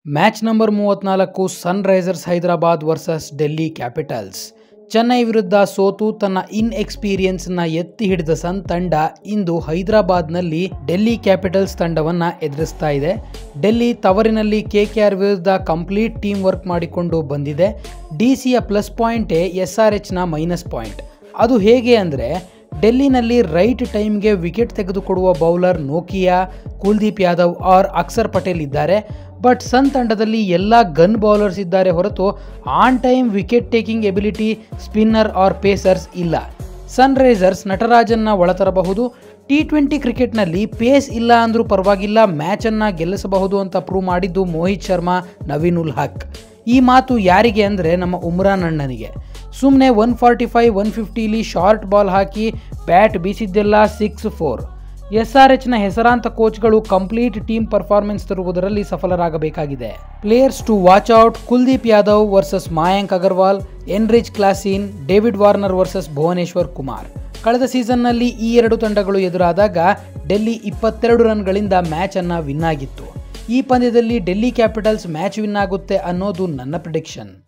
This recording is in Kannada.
ಮ್ಯಾಚ್ ನಂಬರ್ ಮೂವತ್ನಾಲ್ಕು Sunrisers Hyderabad versus Delhi Capitals Chennai ವಿರುದ್ಧ ಸೋತು ತನ್ನ ಇನ್ ಎಕ್ಸ್ಪೀರಿಯನ್ಸ್ನ ಎತ್ತಿ ಹಿಡಿದ ಸನ್ ತಂಡ ಇಂದು ಹೈದರಾಬಾದ್ನಲ್ಲಿ ಡೆಲ್ಲಿ ಕ್ಯಾಪಿಟಲ್ಸ್ ತಂಡವನ್ನು ಎದುರಿಸ್ತಾ ಇದೆ ಡೆಲ್ಲಿ ತವರಿನಲ್ಲಿ ಕೆ ಕೆ ಆರ್ ವಿರುದ್ಧ ಕಂಪ್ಲೀಟ್ ಟೀಮ್ ವರ್ಕ್ ಮಾಡಿಕೊಂಡು ಬಂದಿದೆ ಡಿ ಸಿಯ ಪ್ಲಸ್ ಪಾಯಿಂಟೇ ಎಸ್ ಆರ್ ಎಚ್ನ ಮೈನಸ್ ಪಾಯಿಂಟ್ ಅದು ಹೇಗೆ ಅಂದರೆ ಡೆಲ್ಲಿನಲ್ಲಿ ರೈಟ್ ಟೈಮ್ಗೆ ವಿಕೆಟ್ ತೆಗೆದುಕೊಡುವ ಬೌಲರ್ ನೋಕಿಯಾ ಕುಲ್ದೀಪ್ ಯಾದವ್ ಆರ್ ಅಕ್ಷರ್ ಪಟೇಲ್ ಇದ್ದಾರೆ ಬಟ್ ಸನ್ ತಂಡದಲ್ಲಿ ಎಲ್ಲ ಗನ್ ಬೌಲರ್ಸ್ ಇದ್ದಾರೆ ಹೊರತು on time wicket taking ability spinner or pacers ಇಲ್ಲ ಸನ್ ರೈಸರ್ಸ್ ನಟರಾಜನ್ನ ಒಳತರಬಹುದು ಟಿ ಟ್ವೆಂಟಿ ಕ್ರಿಕೆಟ್ನಲ್ಲಿ ಪೇಸ್ ಇಲ್ಲ ಅಂದರೂ ಪರವಾಗಿಲ್ಲ ಮ್ಯಾಚನ್ನು ಗೆಲ್ಲಿಸಬಹುದು ಅಂತ ಪ್ರೂವ್ ಮಾಡಿದ್ದು ಮೋಹಿತ್ ಶರ್ಮಾ ನವೀನ್ ಉಲ್ ಹಕ್ ಈ ಮಾತು ಯಾರಿಗೆ ಅಂದರೆ ನಮ್ಮ ಉಮ್ರಾನ್ ಅಣ್ಣನಿಗೆ ಸುಮ್ಮನೆ ಒನ್ ಫಾರ್ಟಿ ಫೈವ್ ಒನ್ ಫಿಫ್ಟಿಲಿ ಶಾರ್ಟ್ ಬಾಲ್ ಹಾಕಿ ಬ್ಯಾಟ್ ಬೀಸಿದ್ದೆಲ್ಲ ಸಿಕ್ಸ್ ಫೋರ್ ಎಸ್ ಆರ್ ಎಚ್ನ ಹೆಸರಾಂತ ಕೋಚ್ಗಳು ಕಂಪ್ಲೀಟ್ ಟೀಮ್ ಪರ್ಫಾರ್ಮೆನ್ಸ್ ತರುವುದರಲ್ಲಿ ಸಫಲರಾಗಬೇಕಾಗಿದೆ players to watch out Kuldeep Yadav versus Mayank Agarwal Anrich Klaasen David Warner versus Bhuvneshwar Kumar ಕಳೆದ ಸೀಸನ್ನಲ್ಲಿ ಈ ಎರಡು ತಂಡಗಳು ಎದುರಾದಾಗ ಡೆಲ್ಲಿ ಇಪ್ಪತ್ತೆರಡು ರನ್ಗಳಿಂದ ಮ್ಯಾಚ್ ಅನ್ನ ವಿನ್ ಆಗಿತ್ತು ಈ ಪಂದ್ಯದಲ್ಲಿ ಡೆಲ್ಲಿ ಕ್ಯಾಪಿಟಲ್ಸ್ ಮ್ಯಾಚ್ ವಿನ್ ಆಗುತ್ತೆ ಅನ್ನೋದು ನನ್ನ ಪ್ರಿಡಿಕ್ಷನ್